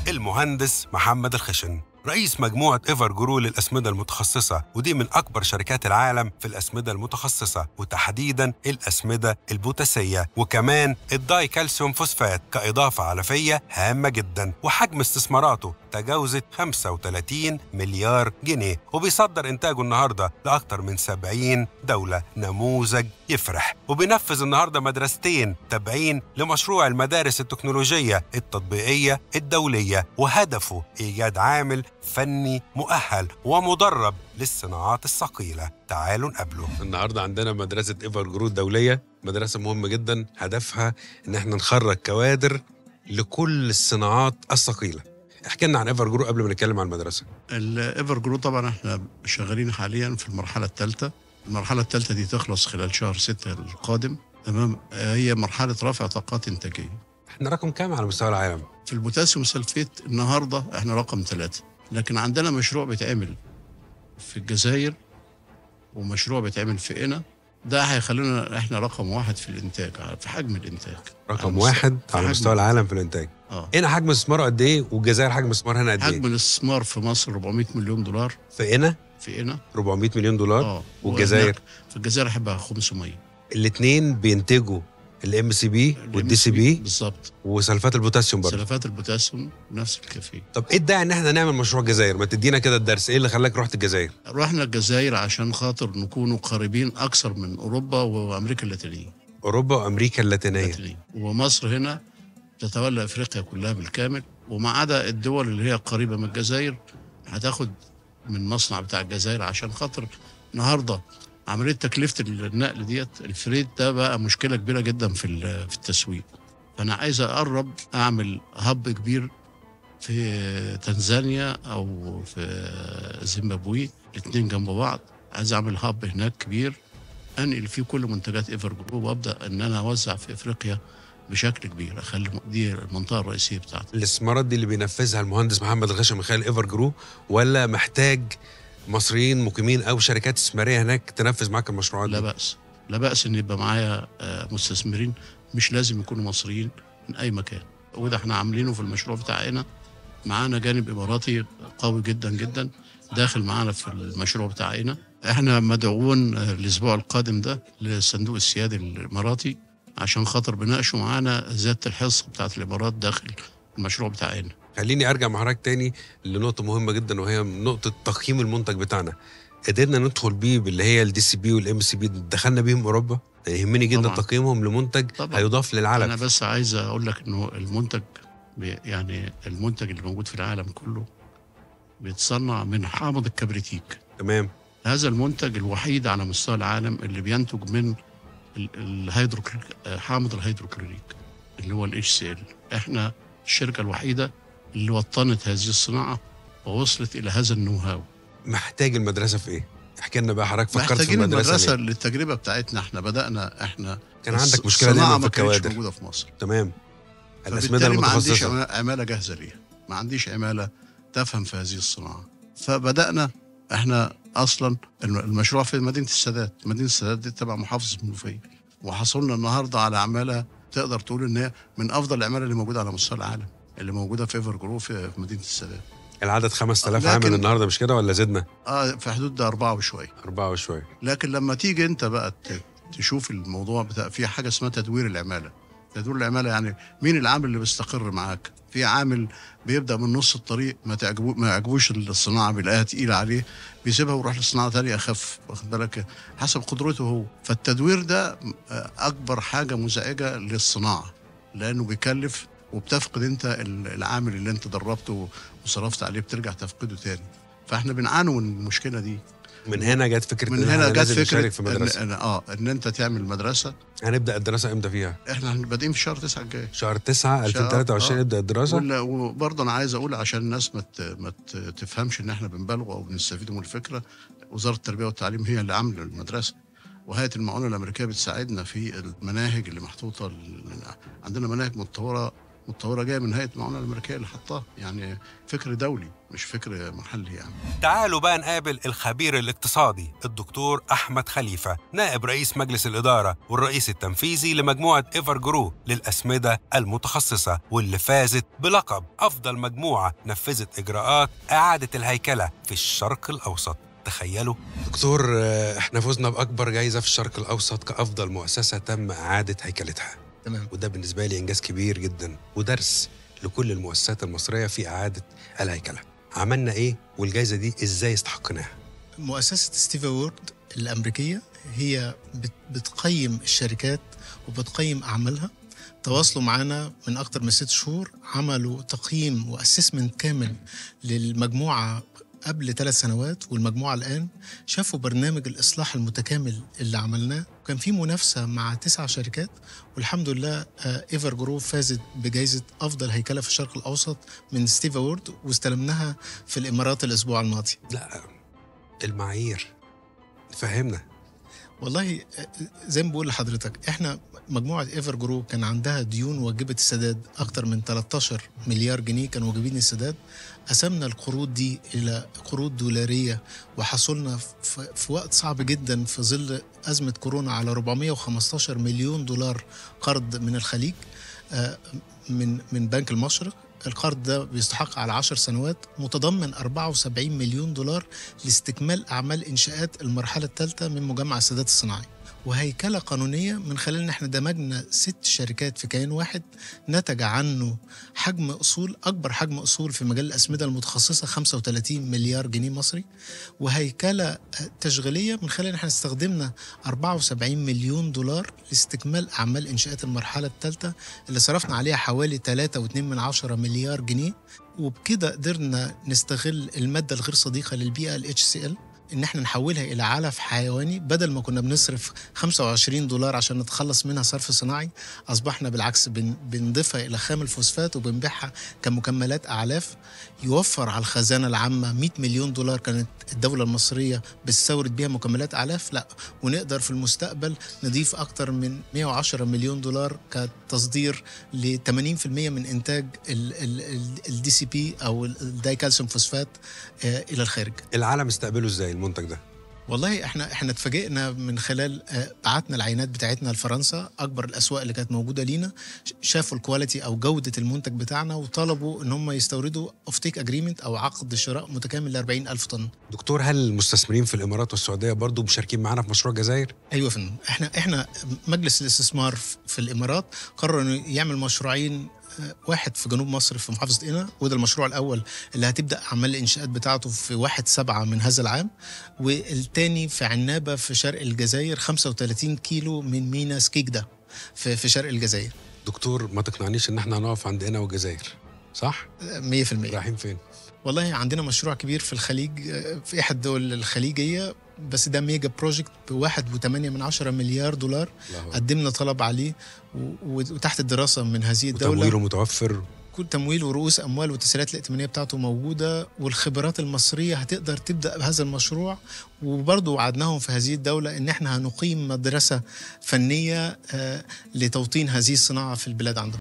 المهندس محمد الخشن رئيس مجموعة إيفر جرو للأسمدة المتخصصة ودي من أكبر شركات العالم في الأسمدة المتخصصة وتحديدا الأسمدة البوتاسية وكمان الداي كالسيوم فوسفات كإضافة علفية هامة جدا وحجم استثماراته تجاوزت 35 مليار جنيه وبيصدر إنتاجه النهاردة لأكثر من 70 دولة نموذج يفرح وبينفذ النهاردة مدرستين تابعين لمشروع المدارس التكنولوجية التطبيقية الدولية وهدفه إيجاد عامل فني مؤهل ومدرب للصناعات الثقيلة تعالوا نقابله النهاردة عندنا مدرسة إيفر جرو الدولية مدرسة مهمة جدا هدفها إن احنا نخرج كوادر لكل الصناعات الثقيلة احكي لنا عن ايفر جرو قبل ما نتكلم عن المدرسه الايفر جرو طبعا احنا شغالين حاليا في المرحله الثالثه المرحله الثالثه دي تخلص خلال شهر ستة القادم تمام آه، هي مرحله رفع طاقات انتاجيه احنا رقم كام على مستوى العالم في البوتاسيوم سلفيت النهارده احنا رقم ثلاثة لكن عندنا مشروع بيتعمل في الجزائر ومشروع بيتعمل في قنا ده هيخلينا احنا رقم واحد في الانتاج في حجم الانتاج على رقم مستوى- واحد في على حجم مستوى العالم في الانتاج اه هنا حجم استثماره قد ايه والجزائر حجم استثمار هنا قد حجم ايه الاستثمار في مصر 400 مليون دولار في هنا في قنا 400 مليون دولار اه والجزائر؟ وهناك في الجزائر هيبقى 500 الاثنين بينتجوا الام سي بي والدي سي بي بالظبط وسلفات البوتاسيوم برضه سلفات البوتاسيوم نفس الكافيه طب ايه الداعي ان احنا نعمل مشروع الجزائر ما تدينا كده الدرس ايه اللي خلاك رحت الجزائر رحنا الجزائر عشان خاطر نكونوا قريبين اكثر من اوروبا وامريكا اللاتينيه اوروبا وامريكا اللاتينيه اللاتينيه ومصر هنا تتولى افريقيا كلها بالكامل وما عدا الدول اللي هي قريبه من الجزائر هتاخد من المصنع بتاع الجزائر عشان خاطر النهارده عمليه تكلفه النقل ديت الفريد ده بقى مشكله كبيره جدا في ال- في التسويق فانا عايز اقرب اعمل هب كبير في تنزانيا او في زيمبابوي الاثنين جنب بعض عايز اعمل هاب هناك كبير انقل فيه كل منتجات ايفر جروب وابدا ان انا اوزع في افريقيا بشكل كبير اخلي دي المنطقه الرئيسيه بتاعتي الاستثمارات دي اللي بينفذها المهندس محمد الغشم من خلال ايفر جرو ولا محتاج مصريين مقيمين او شركات استثماريه هناك تنفذ معاك المشروعات لا دي باس لا باس ان يبقى معايا آه، مستثمرين مش لازم يكونوا مصريين من اي مكان وده احنا عاملينه في المشروع بتاعنا معانا جانب اماراتي قوي جدا جدا داخل معانا في المشروع بتاعنا احنا مدعوون آه، الاسبوع القادم ده للصندوق السيادي الاماراتي عشان خاطر بناقشوا معانا زياده الحصه بتاعت الامارات داخل المشروع بتاعنا خليني ارجع مع حضرتك تاني لنقطه مهمه جدا وهي نقطه تقييم المنتج بتاعنا قدرنا ندخل بيه باللي هي الدي سي بي والام سي بي دخلنا بيهم اوروبا يهمني جدا طبعاً. تقييمهم لمنتج طبعاً. هيضاف انا للعالم بس عايز اقول لك انه المنتج بي- يعني المنتج اللي موجود في العالم كله بيتصنع من حامض الكبريتيك تمام هذا المنتج الوحيد على مستوى العالم اللي بينتج من ال- الهيدروكلوريك آه، حامض الهيدروكلوريك اللي هو الاتش سي ال احنا الشركه الوحيده اللي وطنت هذه الصناعه ووصلت الى هذا النو هاو محتاج المدرسه في ايه احكي لنا بقى حضرتك فكرت في محتاجين المدرسه, المدرسه ليه؟ للتجربه بتاعتنا احنا بدانا احنا كان الص- عندك مشكله الصناعة دايما في ما كانتش الكوادر موجوده في مصر تمام الاسمده فبالتالي ما عنديش المتخصصه عما- عماله جاهزه ليها ما عنديش عماله تفهم في هذه الصناعه فبدانا احنا اصلا الم- المشروع في مدينه السادات مدينه السادات دي تبع محافظه المنوفيه وحصلنا النهارده على عماله تقدر تقول ان هي من افضل العماله اللي موجوده على مستوى العالم اللي موجوده في ايفر جرو في في مدينه السادات العدد 5000 لكن- عامل النهارده مش كده ولا زدنا اه في حدود ده أربعة وشويه أربعة وشوية لكن لما تيجي انت بقى ت- تشوف الموضوع بتاع في حاجه اسمها تدوير العماله تدوير العماله يعني مين العامل اللي بيستقر معاك في عامل بيبدا من نص الطريق ما تعجبو ما يعجبوش الصناعه بيلاقيها تقيله عليه بيسيبها ويروح لصناعه ثانيه اخف واخد بالك حسب قدرته هو فالتدوير ده آه، اكبر حاجه مزعجه للصناعه لانه بيكلف وبتفقد انت ال- العامل اللي انت دربته وصرفت عليه بترجع تفقده تاني فاحنا بنعاني من المشكله دي من هنا جت فكرة من إن هنا إحنا جت لازم فكره نشارك في إن, مدرسة إن اه ان انت تعمل مدرسه هنبدأ الدراسة إمتى فيها؟ احنا بادئين في شهر 9 الجاي شهر 9 2023 آه. نبدأ الدراسة ولا- وبرضه انا عايز اقول عشان الناس ما ت- ما ت- تفهمش ان احنا بنبالغ او بنستفيد من الفكره وزاره التربيه والتعليم هي اللي عامله المدرسه وهيئه المعونه الامريكيه بتساعدنا في المناهج اللي محطوطه ال- عندنا مناهج متطوره متطوره جايه من هيئه المعونه الامريكيه اللي حطاها يعني فكر دولي مش فكر محلي يعني تعالوا بقى نقابل الخبير الاقتصادي الدكتور أحمد خليفة نائب رئيس مجلس الإدارة والرئيس التنفيذي لمجموعة إيفر جرو للأسمدة المتخصصة واللي فازت بلقب أفضل مجموعة نفذت إجراءات إعادة الهيكلة في الشرق الأوسط تخيلوا دكتور آه، احنا فزنا بأكبر جايزة في الشرق الأوسط كأفضل مؤسسة تم إعادة هيكلتها تمام وده بالنسبة لي إنجاز كبير جدا ودرس لكل المؤسسات المصرية في إعادة الهيكلة عملنا إيه والجايزة دي إزاي استحقناها مؤسسة ستيفي وورد الأمريكية هي بت- بتقيم الشركات وبتقيم أعمالها تواصلوا معنا من أكتر من ست شهور عملوا تقييم وأسسمنت كامل للمجموعة قبل ثلاث سنوات والمجموعة الآن شافوا برنامج الإصلاح المتكامل اللي عملناه وكان في منافسة مع تسع شركات والحمد لله ايفر جروب فازت بجائزة أفضل هيكلة في الشرق الأوسط من ستيفي وورد واستلمناها في الإمارات الأسبوع الماضي لا المعايير فهمنا والله زي ما بقول لحضرتك احنا مجموعه ايفر جروب كان عندها ديون واجبه السداد اكتر من 13 مليار جنيه كانوا واجبين السداد قسمنا القروض دي الى قروض دولاريه وحصلنا في, في وقت صعب جدا في ظل ازمه كورونا على 415 مليون دولار قرض من الخليج آه، من من بنك المشرق القرض ده بيستحق على 10 سنوات متضمن 74 مليون دولار لاستكمال أعمال إنشاءات المرحلة الثالثة من مجمع السادات الصناعي وهيكلة قانونية من خلال إن إحنا دمجنا ست شركات في كيان واحد نتج عنه حجم أصول أكبر حجم أصول في مجال الأسمدة المتخصصة 35 مليار جنيه مصري وهيكلة تشغيلية من خلال إن إحنا استخدمنا 74 مليون دولار لاستكمال أعمال إنشاءات المرحلة الثالثة اللي صرفنا عليها حوالي 3.2 من عشرة مليار جنيه وبكده قدرنا نستغل المادة الغير صديقة للبيئة ال HCl ان احنا نحولها الى علف حيواني بدل ما كنا بنصرف 25 دولار عشان نتخلص منها صرف صناعي اصبحنا بالعكس بن- بنضيفها الى خام الفوسفات وبنبيعها كمكملات اعلاف يوفر على الخزانه العامه 100 مليون دولار كانت الدوله المصريه بتستورد بيها مكملات اعلاف لا ونقدر في المستقبل نضيف اكتر من 110 مليون دولار كتصدير ل 80% من انتاج الدي سي بي او الداي كالسيوم فوسفات آه، الى الخارج العالم استقبله ازاي المنتج ده والله احنا احنا اتفاجئنا من خلال آه، بعتنا العينات بتاعتنا لفرنسا اكبر الاسواق اللي كانت موجوده لينا ش- شافوا الكواليتي او جوده المنتج بتاعنا وطلبوا ان هم يستوردوا اوفتيك اجريمنت او عقد شراء متكامل ل 40 الف طن دكتور هل المستثمرين في الامارات والسعوديه برضو مشاركين معانا في مشروع الجزائر ايوه يا فندم احنا احنا مجلس الاستثمار في- في الامارات قرر انه يعمل مشروعين آه، واحد في جنوب مصر في محافظة قنا وده المشروع الأول اللي هتبدأ أعمال الإنشاءات بتاعته في واحد سبعة من هذا العام والتاني في عنابة في شرق الجزائر 35 كيلو من مينا سكيكدا في, في شرق الجزائر دكتور ما تقنعنيش ان احنا هنقف عند قنا والجزائر صح آه، 100% رايحين فين والله عندنا مشروع كبير في الخليج آه، في إحدى الدول الخليجية بس ده ميجا بروجكت بواحد وثمانية من عشرة مليار دولار الله أكبر. قدمنا طلب عليه و- و- وتحت الدراسة من هذه الدولة وتمويله متوفر كل تمويل ورؤوس اموال والتسهيلات الائتمانيه بتاعته موجوده والخبرات المصريه هتقدر تبدا بهذا المشروع وبرضه وعدناهم في هذه الدوله ان احنا هنقيم مدرسه فنيه آه، لتوطين هذه الصناعه في البلاد عندهم